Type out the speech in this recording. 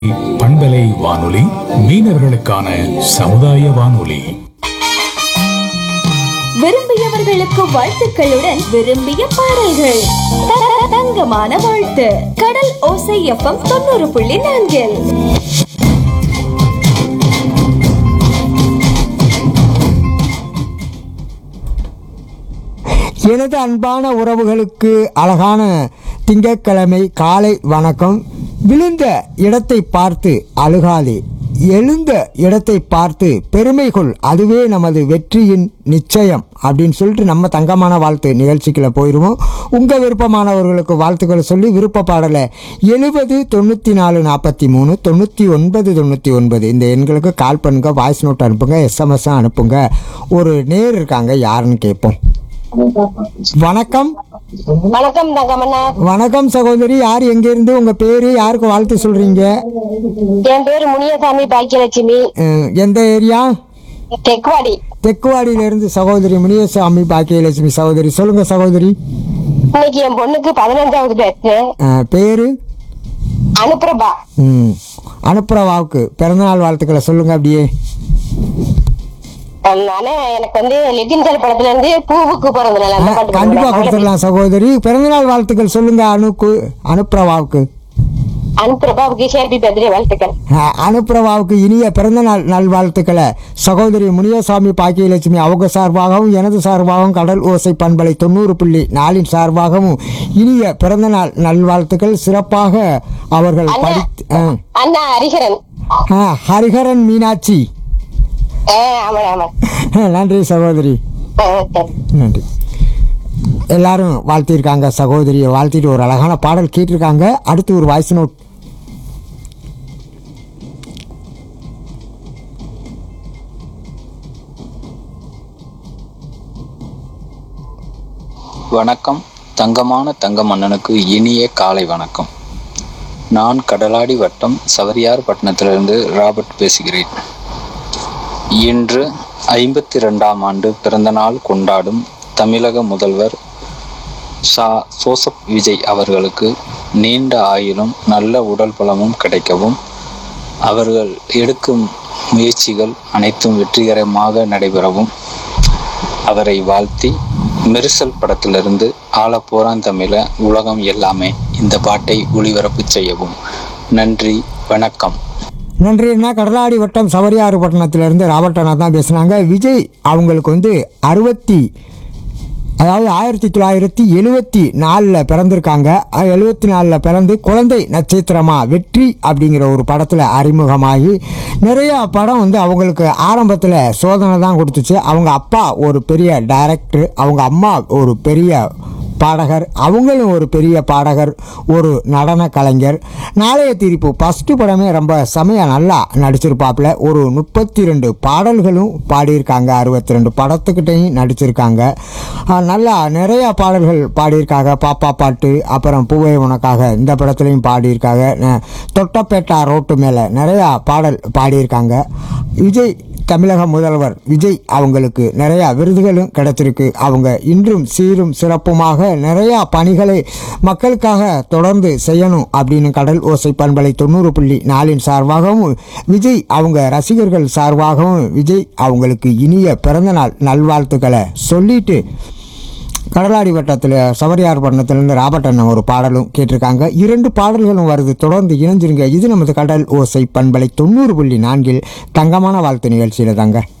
பண்பலை வானொலி மீனவர்களுக்கான சமுதாய வானொலி விரும்பியவர்களுக்கு வாழ்த்துக்களுடன் விரும்பிய பாடல்கள் த- த- தங்கமான வாழ்த்து கடல் ஓசை எஃப்எம் தொண்ணூறு புள்ளி நான்கில் எனது அன்பான உறவுகளுக்கு அழகான திங்கட்கிழமை காலை வணக்கம் விழுந்த இடத்தை பார்த்து அழுகாதே எழுந்த இடத்தை பார்த்து பெருமை கொள் அதுவே நமது வெற்றியின் நிச்சயம் அப்படின்னு சொல்லிட்டு நம்ம தங்கமான வாழ்த்து நிகழ்ச்சிக்குள்ள போயிடுவோம் உங்கள் விருப்பமானவர்களுக்கு வாழ்த்துக்களை சொல்லி விருப்ப பாடலை எழுபது தொண்ணூற்றி நாலு நாற்பத்தி மூணு தொண்ணூற்றி ஒன்பது தொண்ணூற்றி ஒன்பது இந்த எண்களுக்கு கால் பண்ணுங்க வாய்ஸ் நோட் அனுப்புங்க எஸ்எம்எஸ் அனுப்புங்க ஒரு நேர் இருக்காங்க யாருன்னு கேட்போம் வணக்கம் வணக்கம் தங்கமண்ணா வணக்கம் சகோதரி யார் எங்க இருந்து உங்க பேரு யாருக்கு வாழ்த்து சொல்றீங்க என் பேரு முனியசாமி பாக்கியலட்சுமி அஹ், எந்த ஏரியா தெக்குவாடி தெக்குவாடியில இருந்து சகோதரி முனியசாமி பாக்கியலட்சுமி சகோதரி சொல்லுங்க சகோதரி இன்னைக்கு என் பொண்ணுக்கு பதினஞ்சாவது பேருக்கு அஹ், பேரு அனுப்புறபா ம் அனுப்புறவாவுக்கு பிறந்தநாள் வாழ்த்துக்களை சொல்லுங்க அப்படியே அதனால எனக்கு வந்து லிட்டின்சல் படத்துல இருந்து பூவுக்கு பிறந்தனால அந்த அஹ், பாட்டு கண்டிப்பா பாடுங்க. கொடுத்துடலாம் சகோதரி பிறந்தநாள் வாழ்த்துக்கள் சொல்லுங்க அனுக்கு அனுப்புறவாவுக்கு அனுப்புறபாவுக்கு ஹேப்பி பர்த்டே வாழ்த்துக்கள் அஹ், அனுப்புறவாவுக்கு இனிய பிறந்தநாள் நல்வாழ்த்துக்களை சகோதரி முனியசாமி பாக்கியலட்சுமி அவங்க சார்பாகவும் எனது சார்பாகவும் கடல் ஓசை பண்பலை தொண்ணூறு புள்ளி நாலின் சார்பாகவும் இனிய பிறந்தநாள் நல்வாழ்த்துக்கள் சிறப்பாக அவர்கள் அண்ணா. படித்து அஹ், அண்ணா ஹரிஹரன் அஹ், ஹரிஹரன் மீனாட்சி ஆ, ஆமா ஆமா அஹ், நன்றி சகோதரி ஆ, சரி. நன்றி எல்லாரும் வாழ்த்திருக்காங்க சகோதரியை வாழ்த்திட்டு ஒரு அழகான பாடல் கேட்டிருக்காங்க அடுத்து ஒரு வாய்ஸ் நோட் வணக்கம் தங்கமான தங்க மன்னனுக்கு இனிய காலை வணக்கம் நான் கடலாடி வட்டம் சவரியார் பட்டணத்திலிருந்து ராபர்ட் பேசுகிறேன் இன்று ஐம்பத்தி ரெண்டாம் ஆண்டு பிறந்தநாள் கொண்டாடும் தமிழக முதல்வர் சா சோசப் விஜய் அவர்களுக்கு நீண்ட ஆயுளும் நல்ல உடல் பலமும் கிடைக்கவும் அவர்கள் எடுக்கும் முயற்சிகள் அனைத்தும் வெற்றிகரமாக நடைபெறவும் அவரை வாழ்த்தி மெரிசல் படத்திலிருந்து ஆள போறான் தமிழ உலகம் எல்லாமே இந்த பாட்டை ஒளிபரப்பு செய்யவும் நன்றி வணக்கம் நன்றிண்ணா கடலாடி வட்டம் சவரியாறு பட்டணத்திலிருந்து ராபர்ட் அண்ணா தான் பேசுனாங்க விஜய் அவங்களுக்கு வந்து அறுபத்தி அதாவது ஆயிரத்தி தொள்ளாயிரத்தி எழுவத்தி நாலில் பிறந்திருக்காங்க எழுபத்தி நாலில் பிறந்து குழந்தை நட்சத்திரமா வெற்றி அப்படிங்கிற ஒரு படத்தில் அறிமுகமாகி நிறையா படம் வந்து அவங்களுக்கு ஆரம்பத்தில் சோதனை தான் கொடுத்துச்சு அவங்க அப்பா ஒரு பெரிய டைரக்டர் அவங்க அம்மா ஒரு பெரிய பாடகர் அவங்களும் ஒரு பெரிய பாடகர் ஒரு நடன கலைஞர் நாளைய தீர்ப்பு ஃபஸ்ட்டு படமே ரொம்ப செமையாக நல்லா நடிச்சிருப்பாப்புல ஒரு முப்பத்தி ரெண்டு பாடல்களும் பாடியிருக்காங்க அறுபத்தி ரெண்டு படத்துக்கிட்டையும் நடிச்சிருக்காங்க ஆஹ் நல்லா நிறையா பாடல்கள் பாடியிருக்காங்க பாப்பா பாட்டு அப்புறம் பூவை உனக்காக இந்த படத்துலையும் பாடியிருக்காங்க ந- தொட்டப்பேட்டா ரோட்டு மேலே நிறையா பாடல் பாடியிருக்காங்க விஜய் தமிழக முதல்வர் விஜய் அவங்களுக்கு நிறையா விருதுகளும் கிடைச்சிருக்கு அவங்க இன்றும் சீரும் சிறப்புமாக நிறையா பணிகளை மக்களுக்காக தொடர்ந்து செய்யணும் அப்படின்னு கடல் ஓசை பண்பலை தொண்ணூறு புள்ளி நாலின் சார்பாகவும் விஜய் அவங்க ரசிகர்கள் சார்பாகவும் விஜய் அவங்களுக்கு இனிய பிறந்தநாள் நல்வாழ்த்துக்களை சொல்லிட்டு கடலாடி வட்டத்தில் சவரியார் பட்டணத்திலிருந்து ராபர்ட் அண்ணன் ஒரு பாடலும் கேட்டிருக்காங்க இரண்டு பாடல்களும் வருது தொடர்ந்து இணைஞ்சிருங்க இது நமது கடல் ஓசை பண்பலை தொண்ணூறு புள்ளி நான்கில் தங்கமான வாழ்த்து நிகழ்ச்சியில் தாங்க